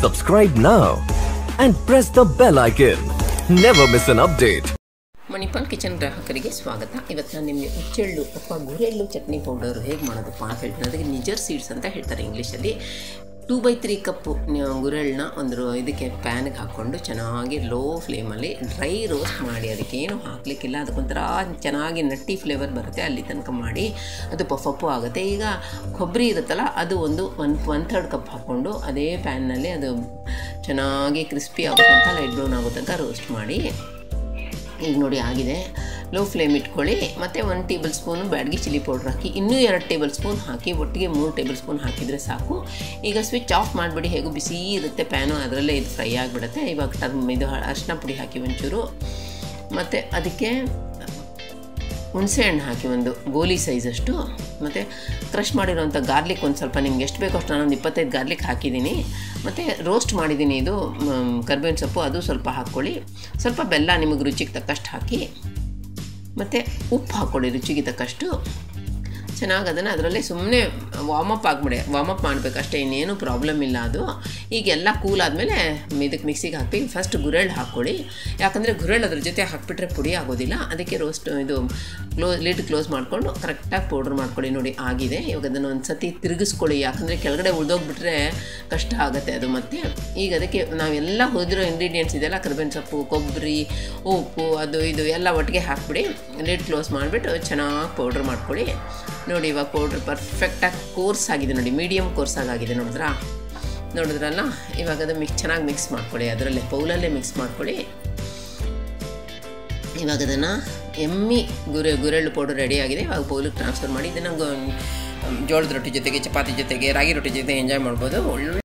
Subscribe now and press the bell icon. Never miss an update. Manipal kitchen ಗ್ರಾಹಕರಿಗೆ ಸ್ವಾಗತ ಇವತ್ತು ನಾನು ನಿಮಗೆ ಹುಚ್ಚೆಳ್ಳು ಅಥವಾ ಗುರೆಳ್ಳು ಚಟ್ನಿ ಪೌಡರ್ ಹೇಗೆ ಮಾಡೋದಪ್ಪ ಅಂತ ಹೇಳ್ತೀನಿ ಅದಕ್ಕೆ ನಿಜರ್ ಸೀಡ್ಸ್ ಅಂತ ಹೇಳ್ತಾರೆ ಇಂಗ್ಲೀಷಲ್ಲಿ ಟೂ ಬೈ ತ್ರೀ ಕಪ್ಪು ಗುರೆಳ್ಳನ್ನ ಒಂದು ಇದಕ್ಕೆ ಪ್ಯಾನ್ಗೆ ಹಾಕ್ಕೊಂಡು ಚೆನ್ನಾಗಿ ಲೋ ಫ್ಲೇಮಲ್ಲಿ ಡ್ರೈ ರೋಸ್ಟ್ ಮಾಡಿ ಅದಕ್ಕೆ ಏನು ಹಾಕಲಿಕ್ಕಿಲ್ಲ ಅದಕ್ಕೊಂಥರ ಚೆನ್ನಾಗಿ ನಟ್ಟಿ ಫ್ಲೇವರ್ ಬರುತ್ತೆ ಅಲ್ಲಿ ತನಕ ಮಾಡಿ ಅದು ಪಫಪ್ಪು ಆಗುತ್ತೆ ಈಗ ಕೊಬ್ಬರಿ ಇರುತ್ತಲ್ಲ ಅದು ಒಂದು ಒನ್ ಒನ್ ಥರ್ಡ್ ಕಪ್ ಹಾಕ್ಕೊಂಡು ಅದೇ ಪ್ಯಾನ್ನಲ್ಲಿ ಅದು ಚೆನ್ನಾಗಿ ಕ್ರಿಸ್ಪಿ ಆಗೋ ತನಕ ಲೈಟ್ ಬ್ರೌನ್ ಆಗೋ ತನಕ ರೋಸ್ಟ್ ಮಾಡಿ ಈಗ ನೋಡಿ ಆಗಿದೆ ಲೋ ಫ್ಲೇಮ್ ಇಟ್ಕೊಳ್ಳಿ ಮತ್ತು ಒಂದು table spoon Byadgi chilli powder ಹಾಕಿ ಇನ್ನೂ ಎರಡು ಟೇಬಲ್ ಸ್ಪೂನ್ ಹಾಕಿ ಒಟ್ಟಿಗೆ ಮೂರು ಟೇಬಲ್ ಸ್ಪೂನ್ ಹಾಕಿದರೆ ಸಾಕು ಈಗ ಸ್ವಿಚ್ ಆಫ್ ಮಾಡಿಬಿಡಿ ಹೇಗೂ ಬಿಸಿ ಇರುತ್ತೆ ಪ್ಯಾನು ಅದರಲ್ಲೇ ಇದು ಫ್ರೈ ಆಗಿಬಿಡುತ್ತೆ ಇವಾಗ ಟರ್ಮ್ ಇದು ಅರಿಶಿನ ಪುಡಿ ಹಾಕಿ ಒಂಚೂರು ಮತ್ತು ಅದಕ್ಕೆ ಹುಣಸೆ ಹಣ್ಣು ಹಾಕಿ ಒಂದು ಗೋಲಿ ಸೈಜಷ್ಟು ಮತ್ತು ಕ್ರಷ್ ಮಾಡಿರೋಂಥ ಗಾರ್ಲಿಕ್ ಒಂದು ಸ್ವಲ್ಪ ನಿಮ್ಗೆ ಎಷ್ಟು ಬೇಕೋ ಅಷ್ಟು ನಾನೊಂದು ಇಪ್ಪತ್ತೈದು ಗಾರ್ಲಿಕ್ ಹಾಕಿದ್ದೀನಿ ಮತ್ತು ರೋಸ್ಟ್ ಮಾಡಿದ್ದೀನಿ ಇದು ಕರ್ಬೇವಿನ ಸೊಪ್ಪು ಅದು ಸ್ವಲ್ಪ ಹಾಕ್ಕೊಳ್ಳಿ ಸ್ವಲ್ಪ ಬೆಲ್ಲ ನಿಮಗೆ ರುಚಿಗೆ ತಕ್ಕಷ್ಟು ಹಾಕಿ ಮತ್ತು ಉಪ್ಪು ಹಾಕ್ಕೊಳ್ಳಿ ರುಚಿಗೆ ತಕ್ಕಷ್ಟು ಚೆನ್ನಾಗಿ ಅದನ್ನು ಅದರಲ್ಲೇ ಸುಮ್ಮನೆ ವಾಮಪ್ ಆಗಿಬಿಡಿ ವಾಮಪ್ ಮಾಡಬೇಕು ಅಷ್ಟೇ ಇನ್ನೇನು ಪ್ರಾಬ್ಲಮ್ ಇಲ್ಲ ಅದು ಈಗ ಎಲ್ಲ ಕೂಲ್ ಆದಮೇಲೆ ಇದಕ್ಕೆ ಮಿಕ್ಸಿಗೆ ಹಾಕಿ ಫಸ್ಟ್ ಗುರೆಳ್ಳು ಹಾಕ್ಕೊಳ್ಳಿ ಯಾಕಂದರೆ ಗುರೆಳ್ಳು ಅದ್ರ ಜೊತೆ ಹಾಕ್ಬಿಟ್ರೆ ಪುಡಿ ಆಗೋದಿಲ್ಲ ಅದಕ್ಕೆ ರೋಸ್ಟ್ ಇದು ಕ್ಲೋ ಲಿಡ್ ಕ್ಲೋಸ್ ಮಾಡಿಕೊಂಡು ಕರೆಕ್ಟಾಗಿ ಪೌಡ್ರ್ ಮಾಡ್ಕೊಳ್ಳಿ ನೋಡಿ ಆಗಿದೆ ಇವಾಗ ಅದನ್ನು ಒಂದು ಸತಿ ತಿರುಗಿಸ್ಕೊಳ್ಳಿ ಯಾಕಂದರೆ ಕೆಳಗಡೆ ಉಳ್ದೋಗ್ಬಿಟ್ರೆ ಕಷ್ಟ ಆಗುತ್ತೆ ಅದು ಮತ್ತು ಈಗ ಅದಕ್ಕೆ ನಾವೆಲ್ಲ ಹುರಿದಿರೋ ಇಂಗ್ರೀಡಿಯೆಂಟ್ಸ್ ಇದೆಲ್ಲ ಕರ್ಬೇವಿನ ಸೊಪ್ಪು ಕೊಬ್ಬರಿ ಉಪ್ಪು ಅದು ಇದು ಎಲ್ಲ ಒಟ್ಟಿಗೆ ಹಾಕ್ಬಿಡಿ ಲಿಡ್ ಕ್ಲೋಸ್ ಮಾಡಿಬಿಟ್ಟು ಚೆನ್ನಾಗಿ ಪೌಡ್ರ್ ಮಾಡ್ಕೊಳ್ಳಿ ನೋಡಿ ಇವಾಗ ಪೌಡ್ರ್ ಪರ್ಫೆಕ್ಟಾಗಿ ಕೋರ್ಸ್ ಆಗಿದೆ ನೋಡಿ ಮೀಡಿಯಮ್ ಕೋರ್ಸಾಗಿ ಆಗಿದೆ ನೋಡಿದ್ರಾ ನೋಡಿದ್ರಲ್ಲ ಇವಾಗ ಅದು ಮಿಕ್ಸ್ ಚೆನ್ನಾಗಿ ಮಿಕ್ಸ್ ಮಾಡ್ಕೊಳ್ಳಿ ಅದರಲ್ಲೇ ಪೌಲಲ್ಲೇ ಮಿಕ್ಸ್ ಮಾಡ್ಕೊಳ್ಳಿ ಇವಾಗ ಅದನ್ನು ಎಮ್ಮಿ ಗುರೆ ಗುರೆಳ್ಳು ಪೌಡರ್ ರೆಡಿ ಆಗಿದೆ ಇವಾಗ ಪೌಲಿಗೆ ಟ್ರಾನ್ಸ್ಫರ್ ಮಾಡಿ ಇದನ್ನು ಜೋಳದ ರೊಟ್ಟಿ ಜೊತೆಗೆ ಚಪಾತಿ ಜೊತೆಗೆ ರಾಗಿ ರೊಟ್ಟಿ ಜೊತೆ ಎಂಜಾಯ್ ಮಾಡ್ಬೋದು ಒಳ್ಳೆ